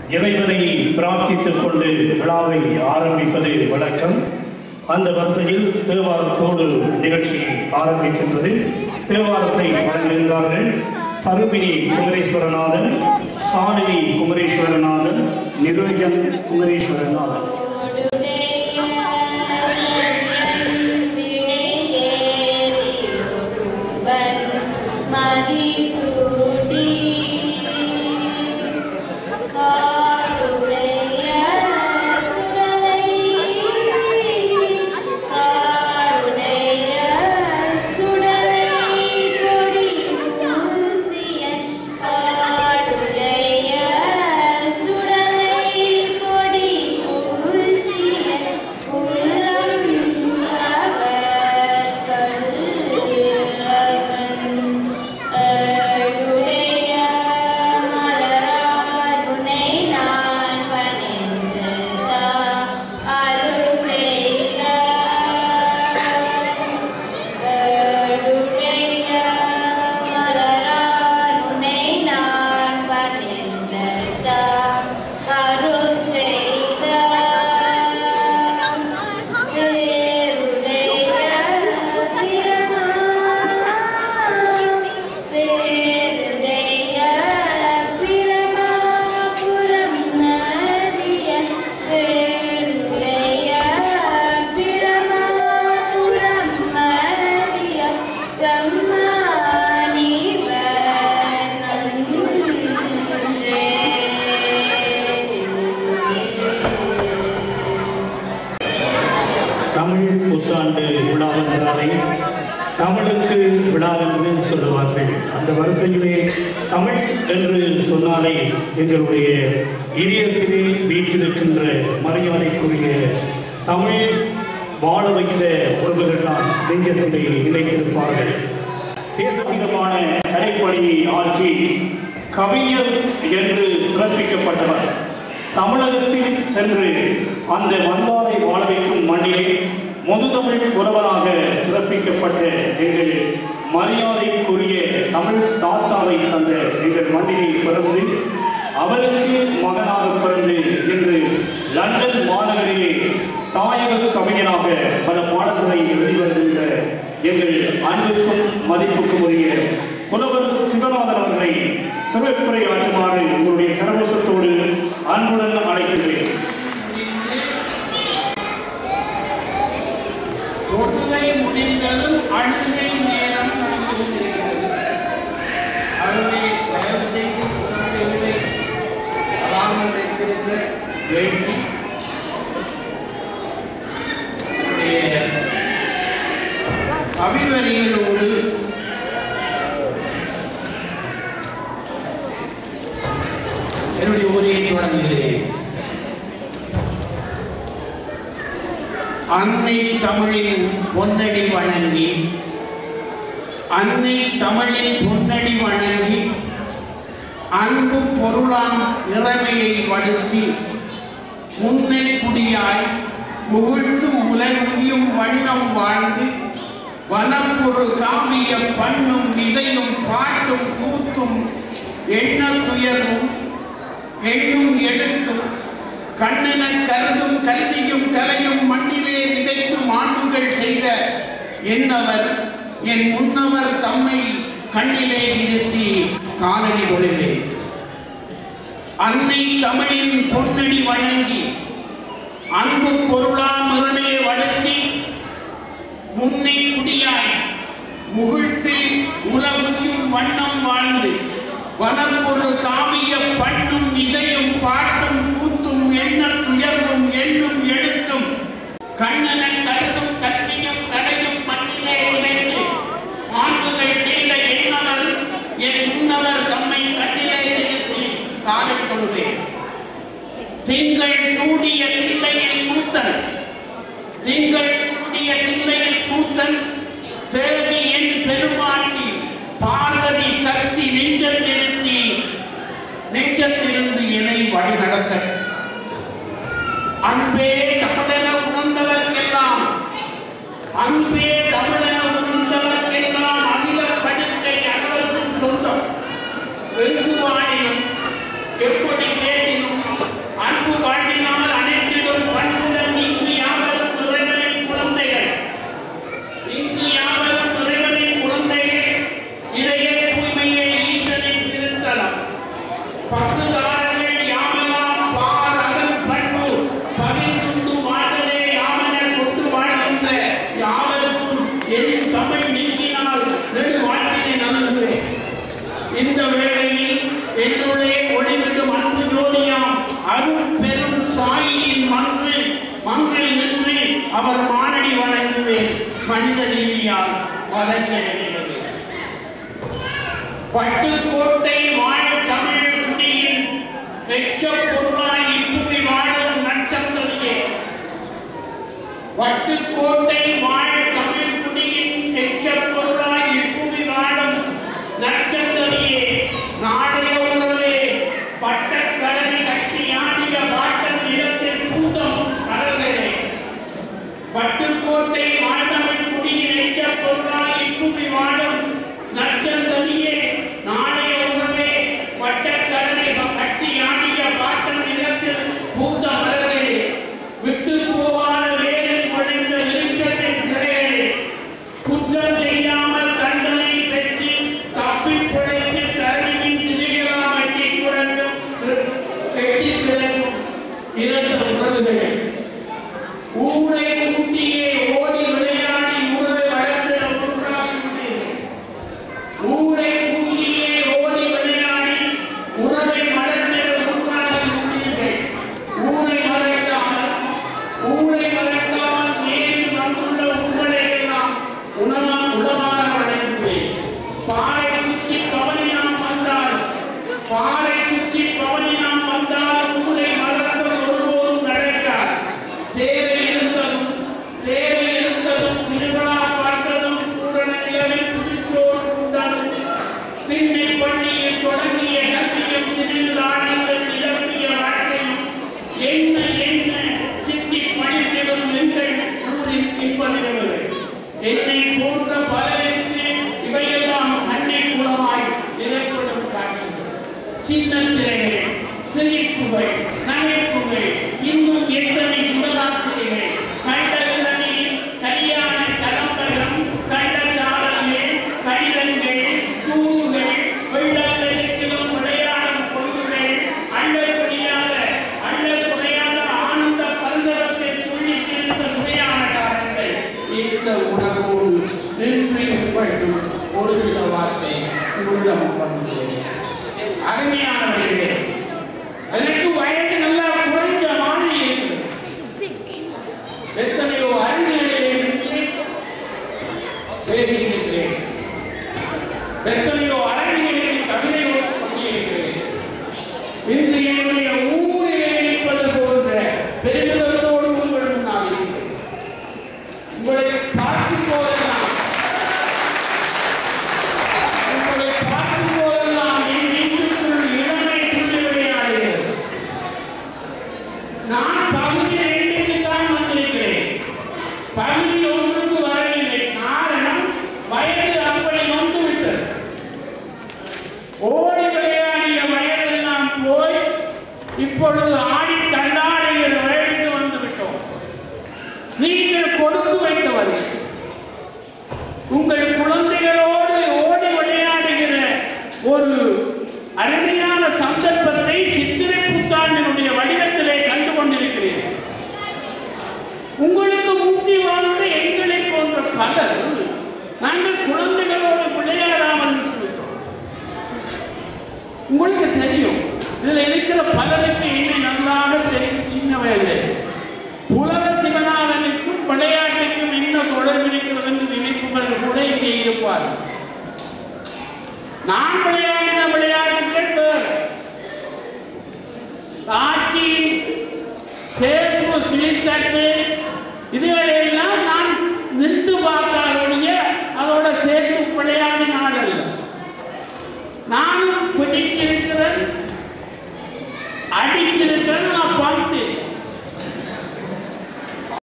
இறைவனை பிரார்த்தித்துக் கொண்டு விழாவை ஆரம்பிப்பது வழக்கம் அந்த வரிசையில் தேவாரத்தோடு நிகழ்ச்சி ஆரம்பிக்கின்றது தேவாரத்தை வழங்குகின்றார்கள் சருபினி குமரேஸ்வரநாதன் சாலினி குமரேஸ்வரநாதன் நிரஞ்சன் குமரேஸ்வரநாதன் மதிசூடி காருடைய சுடலை காருடைய சுடலை கொடி பூசிய காருடைய சுடலை கொடி பூசிய உள்ளம் கவர் கல்லவன் அருடைய மலராருனை நான் பணிந்து அருள் செய்த அருடைய மலராருனை நான் பணிந்து அருள் செய்த தமிழ் புத்தாண்டு விழா என்றாலே தமிழுக்கு விழா என்று சொல்லுவார்கள் அந்த வரிசையிலே தமிழ் என்று சொன்னாலே எங்களுடைய இதயத்திலே வீட்டிருக்கின்ற மரியாதைக்குரிய தமிழ் வாழ வைத்த உறவுகள் தான் நெஞ்சத்திலே நிலைத்திருப்பார்கள் தேசவிதமான கலைப்பணியை ஆற்றி கவிஞர் என்று சிறப்பிக்கப்பட்டவர் தமிழகத்தில் சென்று அந்த மண்பாறை வாழ வைக்கும் மண்ணிலே முதுதமிழ் புலவராக சிறப்பிக்கப்பட்ட எங்கள் மரியாதைக்குரிய தமிழ் தாத்தாவை தந்த எங்கள் மண்ணிலே பிறந்து அவருக்கு மகனாக பிறந்து இன்று லண்டன் மாநகரிலே தாயக கவிஞராக பல பாடல்களை எழுதி வருகின்ற எங்கள் அன்புக்கும் மதிப்புக்கும் உரிய புலவர் சிவநாதன் அவர்களை சிறப்புரை ஆற்றுமாறு உங்களுடைய கரவசத்தோடு அன்புடன் அழைக்கின்றேன் தொழுகை முடிந்ததும் அழுகை நேரம் நடந்திருக்கிறது அழுகை தயவு செய்து குழந்தைகளை வராமல் வைத்திருக்க வேண்டி என்னுடைய கவிவரிகளோடு என்னுடைய உரையை தொடங்குகிறேன் அன்னை தமிழின் பொன்னடி வணங்கி அன்னை தமிழின் பொன்னடி வணங்கி அன்பு பொருளாம் இறைமையை வடுத்தி முன்னை குடியாய் முகிழ்ந்து உலகியும் வண்ணம் வாழ்ந்து வனப்பொரு காவிய பண்ணும் இசையும் பாட்டும் கூத்தும் எண்ண துயர்வும் எண்ணும் எழுத்தும் கண்ணென கருதும் கல்வியும் கலையும் மண்ணிலே விதைத்து மாண்புகள் செய்த என்னவர் என் முன்னவர் தம்மை கண்ணிலே நிறுத்தி காலடி தொழுகிறேன் அன்னை தமிழின் பொன்னடி வழங்கி அன்பு பொருளாம் இறமே வளர்த்தி முன்னை குடியாய் முகிழ்த்து உலகுயும் வண்ணம் வாழ்ந்து வனப்பொரு காவிய பண்ணும் இசையும் பாட்டும் கூத்தும் எண்ண துயர்வும் எண்ணும் எழுத்தும் கண்ணன கருதும் கல்வியும் கலையும் மண்ணிலே உழைத்து மாண்புகள் செய்த எண்ணவர் என் முன்னவர் தம்மை கண்ணிலே நிறுத்தி காலை தொழுவேன் திங்கள் சூடிய தில்லையில் கூத்தன் திங்கள் சூடிய தில்லையில் கூத்தன் தேவி என் பெருமாட்டி பார்வதி சக்தி நெஞ்சத்திருத்தி நெஞ்சத்திலிருந்து என்னை வழிநடத்த அன்பே தமிழென உணர்ந்தவர்க்கெல்லாம் அன்பே தமிழென உணர்ந்தவர்க்கெல்லாம் அதிக படுக்கை அனைவருக்கும் சொந்தம் எங்கு வாழினும் எப்படி கேட்டினும் கல்வியால் வளர்ச்சியடைகிறது பட்டுக்கோட்டை வாழ் தமிழ் குடியின் வெச்ச பொருளாய் இப்புவி வாழும் நட்சத்திரியே பட்டுக்கோட்டை வாழ் தமிழ் குடியின் வெச்ச பொருளாய் இப்புவி வாழும் நட்சத்திரியே நாடைய உணவே பட்டக்கடலை கட்டி ஆடிய பாட்டன் நிலத்தில் பூதம் கடல்களே பட்டுக்கோட்டை வாழ்ந்தமிழ் குடியின் எச்ச பொருளாய் இப்புவி வாழும் நட்சத்திரியே நாளைய உணவே பட்டக்கடலை கட்டி ஆடிய பாட்டன் நிலத்தில் பூத்த மலர்களே விட்டு போகாத வேரில் பொழிந்த விருட்சத்தின் கிளைகளே குற்றம் செய்யாமல் தண்டனை பெற்று தப்பி பிழைத்து தரணியின் திரிகளாம் வெட்டி குறைந்தும் வெட்டி திறக்கும் இறந்த உறவுகளே ஊரை கூட்டியே ஓடி விளையாடி உறவை வளர்த்திட ஒன்றாகிவிட்டீர்கள் ஊரை கூட்டியே ஓடி விளையாடி உறவை வளர்த்திட ஒன்றாகிவிட்டீர்கள் ஊரை மறைக்காமல் ஊரை மறைக்காமல் நேரில் வந்துள்ள உங்களை எல்லாம் உணவா உணவாக வழங்குவேன் பாறை சுற்றி பவனி நாம் வந்தால் பாறை சுற்றி பவனி நாம் வந்தால் ஊரை மறத்தல் ஒருபோதும் நடக்காது தேரை இருந்ததும் தேரை இருந்ததும் திருவிழா பார்த்ததும் பூரண நிலவில் புதுச்சோறு உண்டதும் திண்ணை பள்ளியில் தொடங்கிய கல்வியும் திருவிழா ஆடங்கள் நிரம்பிய வாழ்க்கையும் என்ன என்ன திட்டி பழித்திடும் எங்கள் ஊரின் இன்பதிரவுகள் என்னை போன்ற பலருக்கு இவையெல்லாம் அன்னை குலமாய் நிலைப்படும் காட்சிகள் சின்ன திரைகள் சிரிப்புகள் நகைப்புகள் இன்னும் எத்தனை சிவராத்திரிகள் கண்டகிரணியில் கல்யாண கலம்பரம் கண்டச்சாரங்கள் கடிதங்கள் தூவுகள் வெள்ளப்பெருக்கிலும் விளையாடும் பொழுதுகள் அள்ளல் புரியாத அள்ளல் குறையாத ஆனந்த பரிசரத்தை சொல்லி திரிந்த சுவையான காலங்கள் இந்த உணர்வோடு நின்று வேண்டும் ஒரு சில வார்த்தை உள்ளம் பண்ணுகிறேன் அருமையானவர்களே எனக்கு வயது நல்லா குறைஞ்ச மாதிரி இருக்கிறது எத்தனையோ அறிஞர்களை நின்று பேசியிருக்கிறேன் எத்தனையோ அரங்கிகளில் கவிதை பண்ணியிருக்கிறேன் இன்று என்னுடைய ஊரிலே இருப்பது போன்ற பெருமிதத்தோடு உங்கள் முன்னால் இருக்கிறேன் உங்களை பார்க்கும் போதெல்லாம் உங்களை பார்க்கும் போதெல்லாம் என் நெஞ்சுக்குள் இளமை துள்ளி விளையாடுகிறது நான் பகுதி ரெண்டுக்கு தான் வந்திருக்கிறேன் பகுதி ஒன்றுக்கு வரவில்லை காரணம் வயது அப்படி வந்து விட்டது ஓடி விளையாடிய வயதெல்லாம் போய் இப்பொழுது ஆடி தள்ளாடுகிற வயதுக்கு வந்து விட்டோம் நீங்கள் கொடுத்து வைத்தவர்கள் உங்கள் குழந்தைகளோடு ஓடி விளையாடுகிற ஒரு அருமையான சந்தர்ப்பத்தை சித்திரை புத்தாண்டினுடைய வடிவத்திலே கண்டு கொண்டிருக்கிறீர்கள் உங்களுக்கு முக்தி வாழ்ந்த எங்களை போன்ற பலர் நாங்கள் குழந்தைகளோடு விளையாடாமல் விட்டுவிட்டோம் உங்களுக்கு தெரியும் இதுல இருக்கிற பலருக்கு என்னை நன்றாக தெரியும் சின்ன வயதிலே புலவ சிவநாதனுக்கும் விளையாட்டுக்கும் என்ன தொடர்பு இருக்கிறது என்று நினைப்பவர்கள் கூட இங்கே இருப்பார்கள் நான் விளையாடின விளையாட்டுகள் வேறு ஆட்சியில்